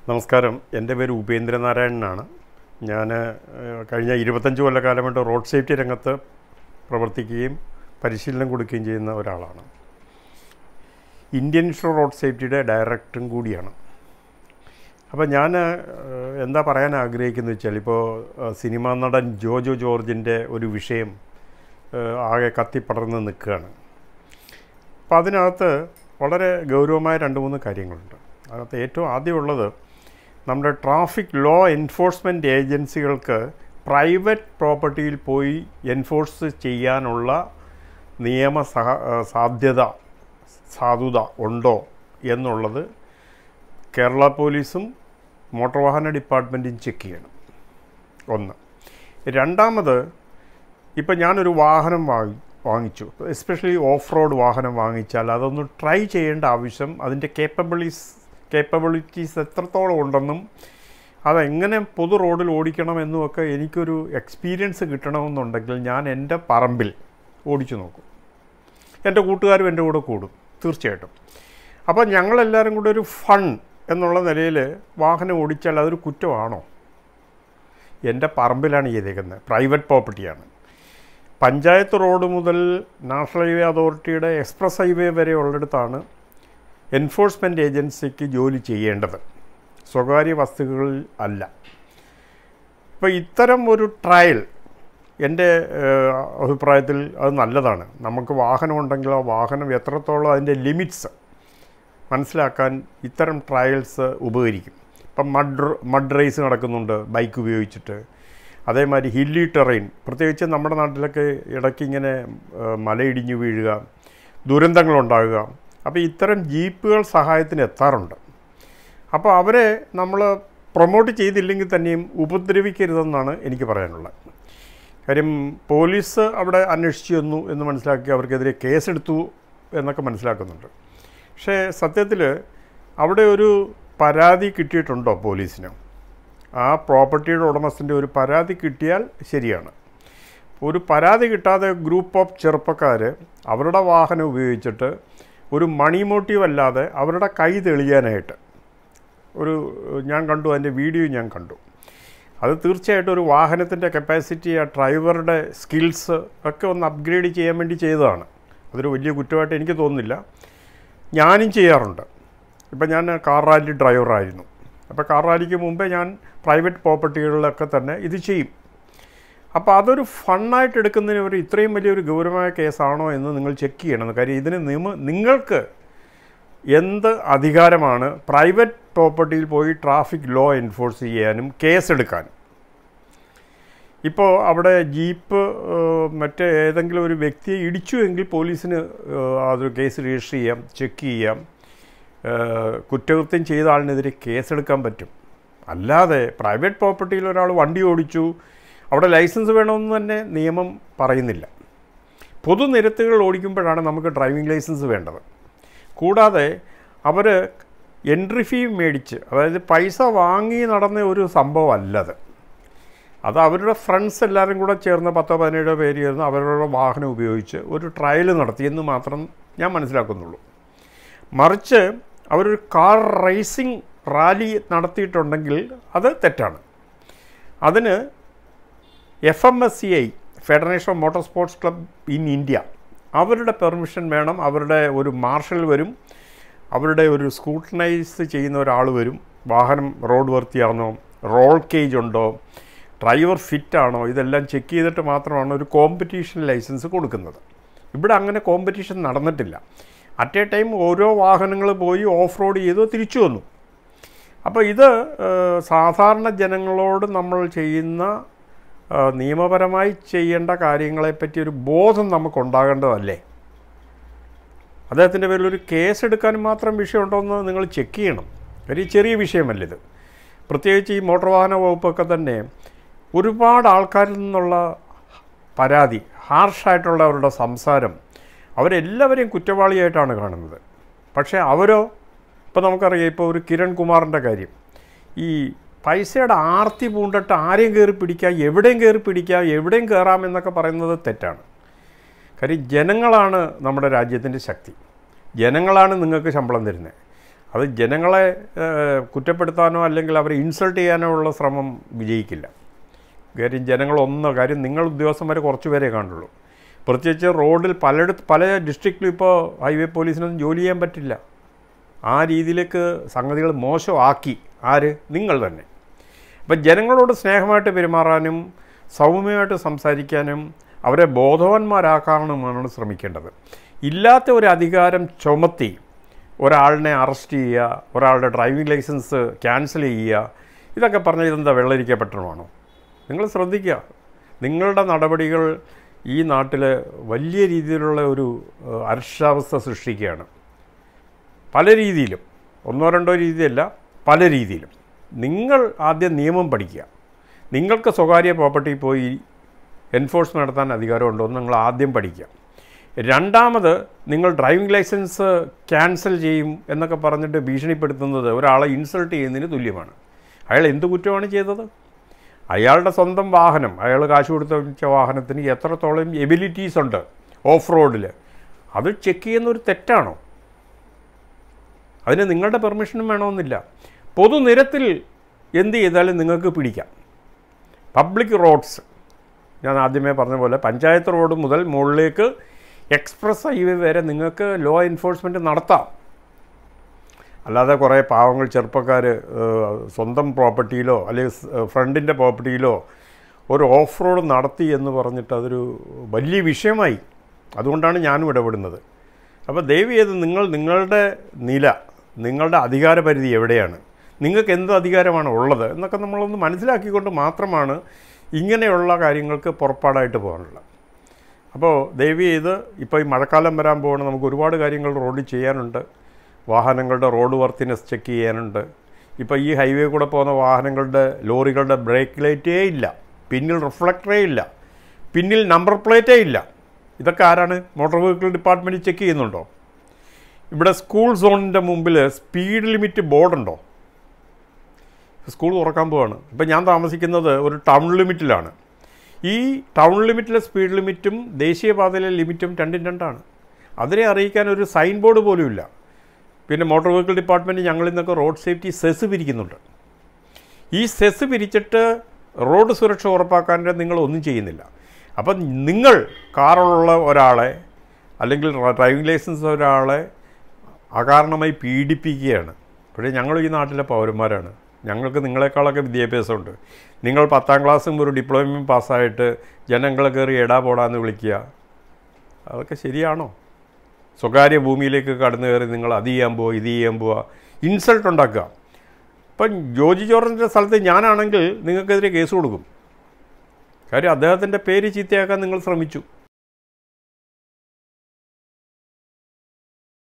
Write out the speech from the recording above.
നമസ്കാരം എൻ്റെ പേര് ഉപേന്ദ്രനാരായണനാണ് ഞാൻ കഴിഞ്ഞ ഇരുപത്തഞ്ച് കൊല്ലക്കാലമായിട്ട് റോഡ് സേഫ്റ്റി രംഗത്ത് പ്രവർത്തിക്കുകയും പരിശീലനം കൊടുക്കുകയും ചെയ്യുന്ന ഒരാളാണ് ഇന്ത്യൻ ഇൻഷുർ റോഡ് സേഫ്റ്റിയുടെ ഡയറക്ടറും കൂടിയാണ് അപ്പോൾ ഞാൻ ഏഹ്, എന്താ പറയാൻ ആഗ്രഹിക്കുന്നത് വെച്ചാൽ ഇപ്പോൾ ഏഹ്, സിനിമാ നടൻ ജോജോ ജോർജിൻ്റെ ഒരു വിഷയം ഏഹ്, ആകെ കത്തിപ്പടർന്ന് നിൽക്കുകയാണ് അപ്പോൾ അതിനകത്ത് വളരെ ഗൗരവമായ രണ്ട് മൂന്ന് കാര്യങ്ങളുണ്ട് അതിനകത്ത് ഏറ്റവും ആദ്യമുള്ളത് നമ്മുടെ ട്രാഫിക് ലോ എൻഫോഴ്സ്മെൻറ്റ് ഏജൻസികൾക്ക് പ്രൈവറ്റ് പ്രോപ്പർട്ടിയിൽ പോയി എൻഫോഴ്സ് ചെയ്യാനുള്ള നിയമ സഹ സാധ്യത സാധുത ഉണ്ടോ എന്നുള്ളത് കേരള പോലീസും മോട്ടോർ വാഹന ഡിപ്പാർട്ട്മെൻറ്റും ചെക്ക് ചെയ്യണം ഒന്ന് രണ്ടാമത് ഇപ്പം ഞാനൊരു വാഹനം വാങ്ങി വാങ്ങിച്ചു എസ്പെഷ്യലി ഓഫ് റോഡ് വാഹനം വാങ്ങിച്ചാൽ അതൊന്ന് ട്രൈ ചെയ്യേണ്ട ആവശ്യം അതിൻ്റെ കേപ്പബിളീസ് കേപ്പബിലിറ്റീസ് എത്രത്തോളം ഉണ്ടെന്നും അതെങ്ങനെ പൊതു റോഡിൽ ഓടിക്കണമെന്നുമൊക്കെ എനിക്കൊരു എക്സ്പീരിയൻസ് കിട്ടണമെന്നുണ്ടെങ്കിൽ ഞാൻ എൻ്റെ പറമ്പിൽ ഓടിച്ചു നോക്കും എൻ്റെ കൂട്ടുകാരും എൻ്റെ കൂടെ കൂടും തീർച്ചയായിട്ടും അപ്പോൾ ഞങ്ങളെല്ലാവരും കൂടെ ഒരു ഫൺ എന്നുള്ള നിലയിൽ വാഹനം ഓടിച്ചാൽ അതൊരു കുറ്റമാണോ എൻ്റെ പറമ്പിലാണ് ചെയ്തേക്കുന്നത് പ്രൈവറ്റ് പ്രോപ്പർട്ടിയാണ് പഞ്ചായത്ത് റോഡ് മുതൽ നാഷണൽ ഹൈവേ അതോറിറ്റിയുടെ എക്സ്പ്രസ് ഹൈവേ വരെ ഉള്ളിടത്താണ് എൻഫോഴ്സ്മെൻറ്റ് ഏജൻസിക്ക് ജോലി ചെയ്യേണ്ടത് സ്വകാര്യ വസ്തുക്കളിൽ അല്ല ഇപ്പോൾ ഇത്തരം ഒരു ട്രയൽ എൻ്റെ ഏഹ്, അഭിപ്രായത്തിൽ അത് നല്ലതാണ് നമുക്ക് വാഹനം ഉണ്ടെങ്കിൽ ആ വാഹനം എത്രത്തോളം അതിൻ്റെ ലിമിറ്റ്സ് മനസ്സിലാക്കാൻ ഇത്തരം ട്രയൽസ് ഉപകരിക്കും ഇപ്പം മഡ് മഡ് റേസ് നടക്കുന്നുണ്ട് ബൈക്ക് ഉപയോഗിച്ചിട്ട് അതേമാതിരി ഹില്ലി ടെറൈൻ പ്രത്യേകിച്ച് നമ്മുടെ നാട്ടിലൊക്കെ ഇടയ്ക്ക് ഇങ്ങനെ ഏഹ്, മലയിടിഞ്ഞു വീഴുക ദുരന്തങ്ങളുണ്ടാകുക അപ്പോൾ ഇത്തരം ജീപ്പുകൾ സഹായത്തിന് എത്താറുണ്ട് അപ്പോൾ അവരെ നമ്മൾ പ്രൊമോട്ട് ചെയ്തില്ലെങ്കിൽ തന്നെയും ഉപദ്രവിക്കരുതെന്നാണ് എനിക്ക് പറയാനുള്ളത് കാര്യം പോലീസ് അവിടെ അന്വേഷിച്ചു വന്നു എന്ന് മനസ്സിലാക്കി അവർക്കെതിരെ കേസെടുത്തു എന്നൊക്കെ മനസ്സിലാക്കുന്നുണ്ട് പക്ഷേ സത്യത്തിൽ അവിടെ ഒരു പരാതി കിട്ടിയിട്ടുണ്ടോ പോലീസിന് ആ പ്രോപ്പർട്ടിയുടെ ഉടമസ്ഥൻ്റെ ഒരു പരാതി കിട്ടിയാൽ ശരിയാണ് ഒരു പരാതി കിട്ടാതെ ഗ്രൂപ്പ് ഓഫ് ചെറുപ്പക്കാർ അവരുടെ വാഹനം ഉപയോഗിച്ചിട്ട് ഒരു മണി മോട്ടീവ് അല്ലാതെ അവരുടെ കൈ തെളിയാനായിട്ട് ഒരു ഞാൻ കണ്ടു അതിൻ്റെ വീഡിയോ ഞാൻ കണ്ടു അത് തീർച്ചയായിട്ടും ഒരു വാഹനത്തിൻ്റെ കപ്പാസിറ്റി ആ ഡ്രൈവറുടെ സ്കിൽസ് ഒക്കെ ഒന്ന് അപ്ഗ്രേഡ് ചെയ്യാൻ വേണ്ടി ചെയ്തതാണ് അതൊരു വലിയ കുറ്റമായിട്ട് എനിക്ക് തോന്നുന്നില്ല ഞാനും ചെയ്യാറുണ്ട് ഇപ്പം ഞാൻ കാർ റാലി ഡ്രൈവറായിരുന്നു അപ്പോൾ കാർ റാലിക്ക് മുമ്പേ ഞാൻ പ്രൈവറ്റ് പ്രോപ്പർട്ടികളിലൊക്കെ തന്നെ ഇത് ചെയ്യും അപ്പോൾ അതൊരു ഫണ്ണായിട്ട് എടുക്കുന്നതിന് ഒരു ഇത്രയും വലിയൊരു ഗൗരവമായ കേസാണോ എന്ന് നിങ്ങൾ ചെക്ക് ചെയ്യണം കാര്യം ഇതിന് നിയമ നിങ്ങൾക്ക് എന്ത് അധികാരമാണ് പ്രൈവറ്റ് പ്രോപ്പർട്ടിയിൽ പോയി ട്രാഫിക് ലോ എൻഫോഴ്സ് ചെയ്യാനും കേസെടുക്കാനും ഇപ്പോൾ അവിടെ ജീപ്പ് ഏഹ്, മറ്റ് ഏതെങ്കിലും ഒരു വ്യക്തിയെ ഇടിച്ചു എങ്കിൽ പോലീസിന് ഏഹ്, അത് കേസ് രജിസ്റ്റർ ചെയ്യാം ചെക്ക് ചെയ്യാം ഏഹ്, കുറ്റകൃത്യം ചെയ്ത ആളിനെതിരെ കേസെടുക്കാൻ പറ്റും അല്ലാതെ പ്രൈവറ്റ് പ്രോപ്പർട്ടിയിൽ ഒരാൾ വണ്ടി ഓടിച്ചു അവിടെ ലൈസൻസ് വേണമെന്ന് തന്നെ നിയമം പറയുന്നില്ല പൊതുനിരത്തുകൾ ഓടിക്കുമ്പോഴാണ് നമുക്ക് ഡ്രൈവിംഗ് ലൈസൻസ് വേണ്ടത് കൂടാതെ അവർ എൻട്രി ഫീ മേടിച്ച് അതായത് പൈസ വാങ്ങി നടന്ന ഒരു സംഭവമല്ലത് അത് അവരുടെ ഫ്രണ്ട്സ് എല്ലാവരും കൂടെ ചേർന്ന് പത്തോ പതിനേഴോ പേര് ചേർന്ന് അവരുടെ വാഹനം ഉപയോഗിച്ച് ഒരു ട്രയൽ നടത്തിയെന്ന് മാത്രം ഞാൻ മനസ്സിലാക്കുന്നുള്ളൂ മറിച്ച് അവരൊരു കാർ റേസിംഗ് റാലി നടത്തിയിട്ടുണ്ടെങ്കിൽ അത് തെറ്റാണ് അതിന് F M S C I federation of motor sports club in India അവരുടെ പെർമിഷൻ വേണം അവരുടെ ഒരു മാർഷൽ വരും അവരുടെ ഒരു സ്കൂട്ടനൈസ് ചെയ്യുന്ന ഒരാൾ വരും വാഹനം റോഡ് വർത്തിയാണോ റോൾ കേജ് ഉണ്ടോ ഡ്രൈവർ ഫിറ്റ് ആണോ ഇതെല്ലാം ചെക്ക് ചെയ്തിട്ട് മാത്രമാണ് ഒരു കോമ്പറ്റീഷൻ ലൈസൻസ് കൊടുക്കുന്നത് ഇവിടെ അങ്ങനെ കോമ്പറ്റീഷൻ നടന്നിട്ടില്ല അറ്റ് എ ടൈം ഓരോ വാഹനങ്ങൾ പോയി ഓഫ് റോഡ് ചെയ്തു തിരിച്ചു വന്നു അപ്പോൾ ഇത് ഏഹ്, സാധാരണ ജനങ്ങളോട് നമ്മൾ ചെയ്യുന്ന ഏഹ്, നിയമപരമായി ചെയ്യേണ്ട കാര്യങ്ങളെപ്പറ്റി ഒരു ബോധം നമുക്കുണ്ടാകേണ്ടതല്ലേ അദ്ദേഹത്തിൻ്റെ പേരിൽ ഒരു കേസ് എടുക്കാൻ മാത്രം വിഷയമുണ്ടോ എന്ന് നിങ്ങൾ ചെക്ക് ചെയ്യണം ഒരു ചെറിയ വിഷയമല്ല ഇത് പ്രത്യേകിച്ച് ഈ മോട്ടോർ വാഹന വകുപ്പൊക്കെ തന്നെ ഒരുപാട് ആൾക്കാരിൽ നിന്നുള്ള പരാതി ഹാർഷായിട്ടുള്ള അവരുടെ സംസാരം അവരെല്ലാവരെയും കുറ്റവാളിയായിട്ടാണ് കാണുന്നത് പക്ഷേ അവരോ ഇപ്പോൾ നമുക്കറിയാം ഇപ്പോൾ ഒരു കിരൺ കുമാറിൻ്റെ കാര്യം ഈ പൈസയുടെ ആർത്തി പൂണ്ടിട്ട് ആരെയും കയറി പിടിക്കാം എവിടെയും കയറി പിടിക്കാം എവിടെയും കയറാം എന്നൊക്കെ പറയുന്നത് തെറ്റാണ് കാര്യം ജനങ്ങളാണ് നമ്മുടെ രാജ്യത്തിൻ്റെ ശക്തി ജനങ്ങളാണ് നിങ്ങൾക്ക് ശമ്പളം തരുന്നത് അത് ജനങ്ങളെ ഏഹ്, കുറ്റപ്പെടുത്താനോ അല്ലെങ്കിൽ അവരെ ഇൻസൾട്ട് ചെയ്യാനോ ഉള്ള ശ്രമം വിജയിക്കില്ല കാര്യം ജനങ്ങളൊന്നോ കാര്യം നിങ്ങൾ ഉദ്യോഗസ്ഥന്മാർ കുറച്ച് പേരെ കാണുള്ളൂ പ്രത്യേകിച്ച് റോഡിൽ പലയിടത്ത് പല ഡിസ്ട്രിക്റ്റിലും ഇപ്പോൾ ഹൈവേ പോലീസിനൊന്നും ജോലി ചെയ്യാൻ പറ്റില്ല ആ രീതിയിലേക്ക് സംഗതികൾ മോശമാക്കി ആര് നിങ്ങൾ തന്നെ അപ്പം ജനങ്ങളോട് സ്നേഹമായിട്ട് പെരുമാറാനും സൗമ്യമായിട്ട് സംസാരിക്കാനും അവരെ ബോധവാന്മാരാക്കാനുമാണ് ശ്രമിക്കേണ്ടത് ഇല്ലാത്ത ഒരു അധികാരം ചുമത്തി ഒരാളിനെ അറസ്റ്റ് ചെയ്യുക ഒരാളുടെ ഡ്രൈവിംഗ് ലൈസൻസ് ക്യാൻസൽ ചെയ്യുക ഇതൊക്കെ പറഞ്ഞാൽ ഇതെന്താ വെള്ളരിക്കപ്പെട്ടണമാണോ നിങ്ങൾ ശ്രദ്ധിക്കുക നിങ്ങളുടെ നടപടികൾ ഈ നാട്ടിൽ വലിയ രീതിയിലുള്ള ഒരു ഏഹ്, അരക്ഷാവസ്ഥ സൃഷ്ടിക്കുകയാണ് പല രീതിയിലും ഒന്നോ രണ്ടോ രീതിയല്ല പല രീതിയിലും നിങ്ങൾ ആദ്യം നിയമം പഠിക്കുക നിങ്ങൾക്ക് സ്വകാര്യ പ്രോപ്പർട്ടി പോയി എൻഫോഴ്സ്മെൻറ്റ് നടത്താൻ അധികാരമുണ്ടോ എന്ന് നിങ്ങൾ ആദ്യം പഠിക്കുക രണ്ടാമത് നിങ്ങൾ ഡ്രൈവിംഗ് ലൈസൻസ് ക്യാൻസൽ ചെയ്യും എന്നൊക്കെ പറഞ്ഞിട്ട് ഭീഷണിപ്പെടുത്തുന്നത് ഒരാളെ ഇൻസൾട്ട് ചെയ്യുന്നതിന് തുല്യമാണ് അയാൾ എന്ത് കുറ്റമാണ് ചെയ്തത് അയാളുടെ സ്വന്തം വാഹനം അയാൾ കാശ് കൊടുത്ത് വെച്ച വാഹനത്തിന് എത്രത്തോളം എബിലിറ്റീസ് ഉണ്ട് ഓഫ് റോഡിൽ അത് ചെക്ക് ചെയ്യുന്ന ഒരു തെറ്റാണോ അതിന് നിങ്ങളുടെ പെർമിഷനും വേണമെന്നില്ല പൊതുനിരത്തിൽ എന്ത് ചെയ്താലും നിങ്ങൾക്ക് പിടിക്കാം പബ്ലിക് റോഡ്സ് ഞാൻ ആദ്യമേ പറഞ്ഞ പോലെ പഞ്ചായത്ത് റോഡ് മുതൽ മുകളിലേക്ക് എക്സ്പ്രസ് ഹൈവേ വരെ നിങ്ങൾക്ക് ലോ എൻഫോഴ്സ്മെൻറ്റ് നടത്താം അല്ലാതെ കുറേ പാവങ്ങൾ ചെറുപ്പക്കാർ സ്വന്തം പ്രോപ്പർട്ടിയിലോ അല്ലെങ്കിൽ ഫ്രണ്ടിൻ്റെ പ്രോപ്പർട്ടിയിലോ ഒരു ഓഫ് റോഡ് നടത്തി എന്ന് പറഞ്ഞിട്ട് അതൊരു വലിയ വിഷയമായി അതുകൊണ്ടാണ് ഞാനും ഇടപെടുന്നത് അപ്പോൾ ദയവ് ചെയ്ത് നിങ്ങൾ നിങ്ങളുടെ നില നിങ്ങളുടെ അധികാരപരിധി എവിടെയാണ് നിങ്ങൾക്ക് എന്ത് അധികാരമാണ് ഉള്ളത് എന്നൊക്കെ നമ്മളൊന്ന് മനസ്സിലാക്കിക്കൊണ്ട് മാത്രമാണ് ഇങ്ങനെയുള്ള കാര്യങ്ങൾക്ക് പുറപ്പാടായിട്ട് പോകാനുള്ളത് അപ്പോൾ ദയവ് ചെയ്ത് ഇപ്പോൾ ഈ മഴക്കാലം വരാൻ പോകണം നമുക്ക് ഒരുപാട് കാര്യങ്ങൾ റോഡിൽ ചെയ്യാനുണ്ട് വാഹനങ്ങളുടെ റോഡ് വർത്തിനെസ് ചെക്ക് ചെയ്യാനുണ്ട് ഇപ്പോൾ ഈ ഹൈവേ കൂടെ പോകുന്ന വാഹനങ്ങളുടെ ലോറികളുടെ ബ്രേക്ക് ലൈറ്റേ ഇല്ല പിന്നിൽ റിഫ്ലക്ടറേ ഇല്ല പിന്നിൽ നമ്പർ പ്ലേറ്റേ ഇല്ല ഇതൊക്കെ ആരാണ് മോട്ടോർ വെഹിക്കിൾ ഡിപ്പാർട്ട്മെൻറ്റ് ചെക്ക് ചെയ്യുന്നുണ്ടോ ഇവിടെ സ്കൂൾ സോണിൻ്റെ മുമ്പിൽ സ്പീഡ് ലിമിറ്റ് ബോർഡുണ്ടോ സ്കൂൾ തുറക്കാൻ പോവാണ് ഇപ്പം ഞാൻ താമസിക്കുന്നത് ഒരു ടൗൺ ലിമിറ്റിലാണ് ഈ ടൗൺ ലിമിറ്റിലെ സ്പീഡ് ലിമിറ്റും ദേശീയപാതയിലെ ലിമിറ്റും രണ്ടും രണ്ടാണ് അതിനെ അറിയിക്കാൻ ഒരു സൈൻ ബോർഡ് പോലും ഇല്ല പിന്നെ മോട്ടോർ വെഹിക്കിൾ ഡിപ്പാർട്ട്മെൻറ്റ് ഞങ്ങളിൽ നിന്നൊക്കെ റോഡ് സേഫ്റ്റി സെസ് പിരിക്കുന്നുണ്ട് ഈ സെസ് പിരിച്ചിട്ട് റോഡ് സുരക്ഷ ഉറപ്പാക്കാൻ നിങ്ങൾ ഒന്നും ചെയ്യുന്നില്ല അപ്പം നിങ്ങൾ കാറുള്ള ഒരാളെ അല്ലെങ്കിൽ ഡ്രൈവിംഗ് ലൈസൻസ് ഒരാളെ അകാരണമായി പീഡിപ്പിക്കുകയാണ് പക്ഷേ ഞങ്ങൾ ഈ നാട്ടിലെ പൗരന്മാരാണ് ഞങ്ങൾക്ക് നിങ്ങളെക്കാളൊക്കെ വിദ്യാഭ്യാസമുണ്ട് നിങ്ങൾ പത്താം ക്ലാസ്സും ഒരു ഡിപ്ലോമയും പാസ്സായിട്ട് ജനങ്ങളെ കയറി എടാ പോടാന്ന് വിളിക്കുക അതൊക്കെ ശരിയാണോ സ്വകാര്യ ഭൂമിയിലേക്ക് കടന്നു കയറി നിങ്ങൾ അത് ചെയ്യാൻ പോവുക ഇത് ചെയ്യാൻ പോവുക ഇൻസൾട്ട് ഉണ്ടാക്കുക ഇപ്പം ജോജി ജോർജിൻ്റെ സ്ഥലത്ത് ഞാനാണെങ്കിൽ നിങ്ങൾക്കെതിരെ കേസ് കൊടുക്കും കാര്യം അദ്ദേഹത്തിൻ്റെ പേര് ചീത്തയാക്കാൻ നിങ്ങൾ ശ്രമിച്ചു